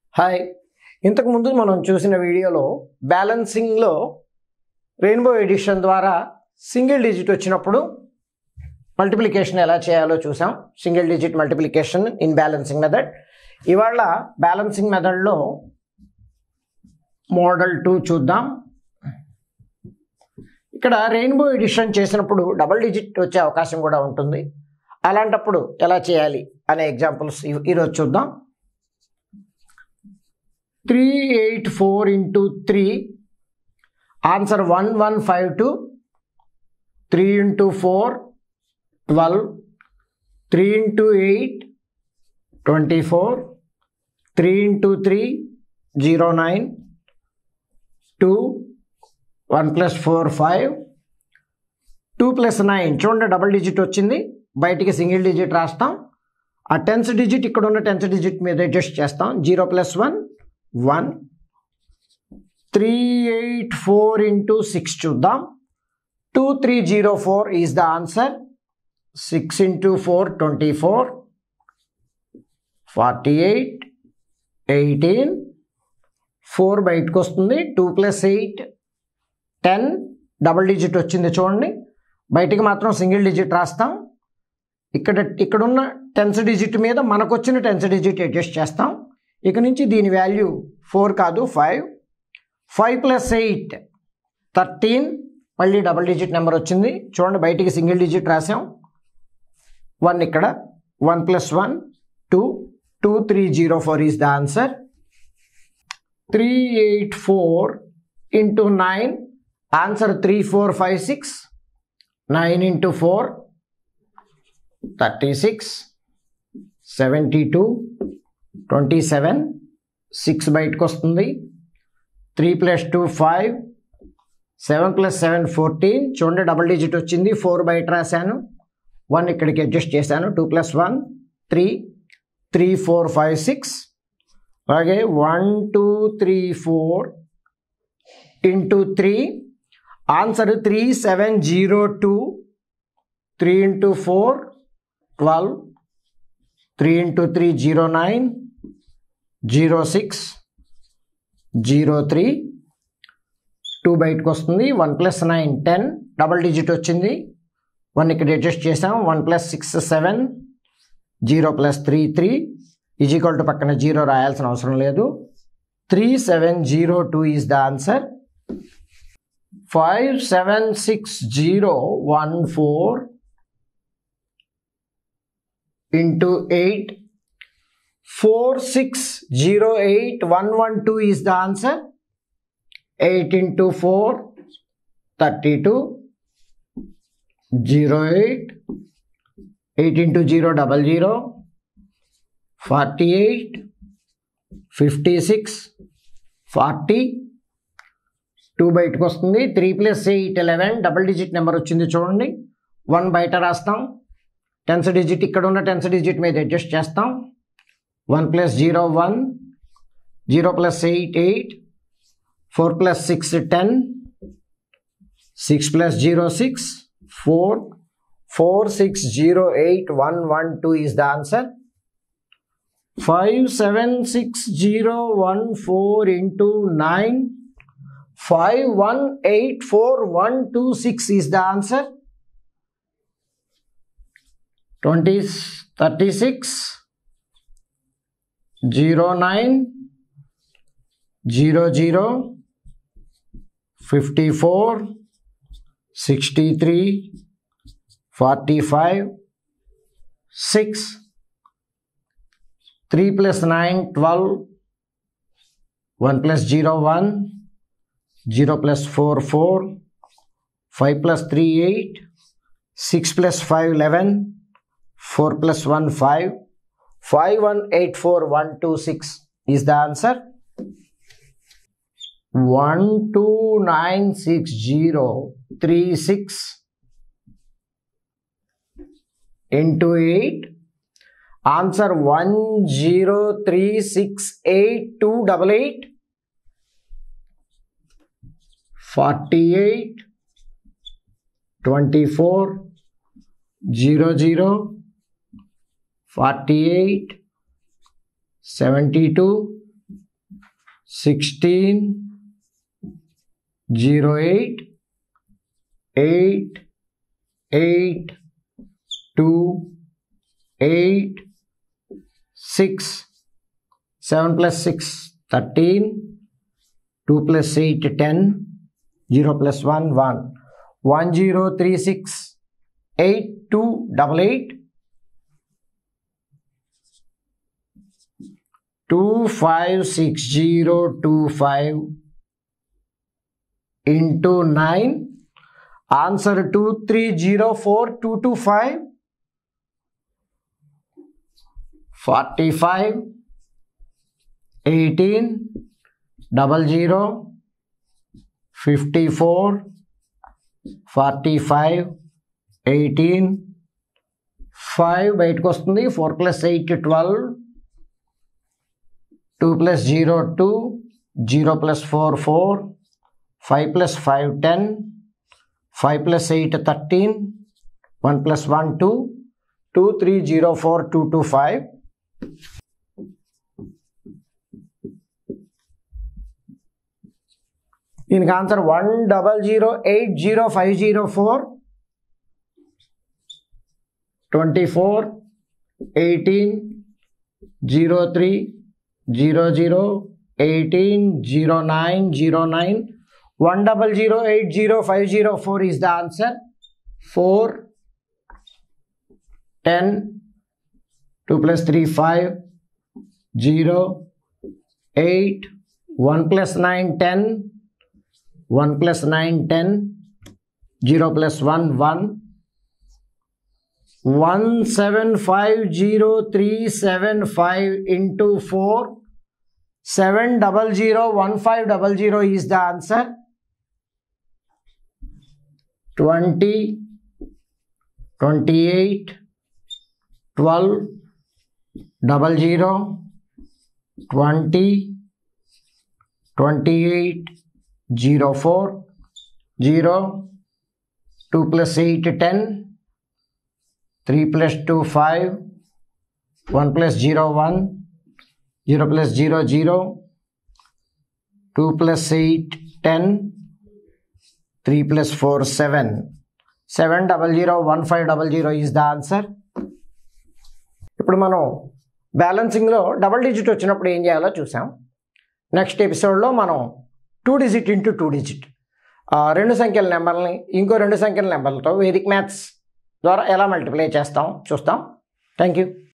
hi ఇంతకుముందు మనం చూసిన వీడియోలో బ్యాలెన్సింగ్లో రెయిన్బో ఎడిషన్ ద్వారా సింగిల్ డిజిట్ వచ్చినప్పుడు మల్టిప్లికేషన్ ఎలా చేయాలో చూసాం single digit multiplication in balancing method ఇవాళ బ్యాలెన్సింగ్ మెథడ్లో మోడల్ టూ చూద్దాం ఇక్కడ రెయిన్బో ఎడిషన్ చేసినప్పుడు డబుల్ డిజిట్ వచ్చే అవకాశం కూడా ఉంటుంది అలాంటప్పుడు ఎలా చేయాలి అనే ఎగ్జాంపుల్స్ ఈ- ఈరోజు చూద్దాం three eight four into three answer one one five two three into four twelve three into eight twenty four three into three zero nine two one plus four five two plus nine చూడండి double digit వచ్చింది బయటికి single digit రాస్తాం ఆ tense digit ఇక్కడ ఉన్న tens digit మీద adjust చేస్తాం zero plus one one three eight four into six చూద్దాం two three zero four is the answer six into four twenty four forty eight eighteen four బయటకు వస్తుంది two plus eight ten double digit వచ్చింది చూడండి బయటికి మాత్రం single digit రాస్తాం ఇక్కడ ఇక్కడున్న టెన్స్ డిజిట్ మీద మనకు వచ్చిన టెన్స్ డిజిట్ అడ్జస్ట్ చేస్తాం ఇక నుంచి దీని వాల్యూ ఫోర్ కాదు five five plus eight thirteen మళ్ళీ డబుల్ డిజిట్ నెంబర్ వచ్చింది చూడండి బయటికి సింగిల్ డిజిట్ రాసాం వన్ ఇక్కడ one plus one two two three zero four is the answer three eight four into nine answer three four five six nine into four thirty six seventy two twenty seven six బయటకు వస్తుంది three plus two five seven plus seven fourteen చూడండి double digit వచ్చింది four బయట రాశాను one ఇక్కడికి adjust చేశాను two plus one three three four five six అలాగే one two three four into three answer three seven zero two three into four twelve three into three zero nine zero six zero three two బయటకు వస్తుంది one plus nine ten double digit వచ్చింది one ఇక్కడ adjust చేసాం one plus six seven zero plus three three equal to పక్కన zero రాయాల్సిన అవసరం లేదు three seven zero two is the answer five seven six zero one four into eight four six zero eight one one two is the answer eight into four thirty two zero eight eight into zero double zero forty eight fifty six forty two బయటకు వస్తుంది three plus eight eleven double digit number వచ్చింది చూడండి one బయట రాస్తాం tens digit ఇక్కడ ఉన్న tens digit మీద adjust చేస్తాం one plus zero one zero plus eight eight four plus six ten six plus zero six four four six zero eight one one two is the answer five seven six zero one four into nine five one eight four one two six is the answer twenty thirty six zero nine zero zero fifty four sixty three forty five six three plus nine twelve one plus zero one zero plus four four five plus three eight six plus five eleven four plus one five five one eight four one two six is the answer one two nine six zero three six into eight answer one zero three six eight two double eight forty eight twenty four zero zero forty eight seventy two sixteen zero eight eight eight two eight six seven plus six thirteen two plus eight ten zero plus one one one zero three six eight two double eight two five six zero two five into nine answer two three zero four two two five forty five eighteen double zero fifty four forty five eighteen five బయటకు వస్తుంది four plus eight twelve two plus zero two zero plus four four five plus five ten five plus eight thirteen one plus one two two three zero four two two five దీనికి answer one double zero eight zero five zero four twenty four eighteen zero three zero zero eighteen zero nine zero nine one double zero eight zero five zero four is the answer four ten two plus three five zero eight one plus nine ten one plus nine ten zero plus one one one seven five zero three seven five into four seven double zero one five double zero is the answer twenty twenty eight twelve double zero twenty twenty eight zero four zero two plus eight ten three plus two five one plus zero one zero plus zero zero two plus eight ten three plus four seven seven double zero one five double zero is the answer ఇప్పుడు మనం బ్యాలెన్సింగ్లో double digit వచ్చినప్పుడు ఏం చేయాలో చూసాం next ఎపిసోడ్లో మనం two digit into two digit రెండు సంఖ్యల నెంబర్ని ఇంకో రెండు సంఖ్యల నెంబర్లతో వేదిక్ మ్యాథ్స్ ద్వారా ఎలా మల్టిప్లై చేస్తాం చూస్తాం థ్యాంక్ యూ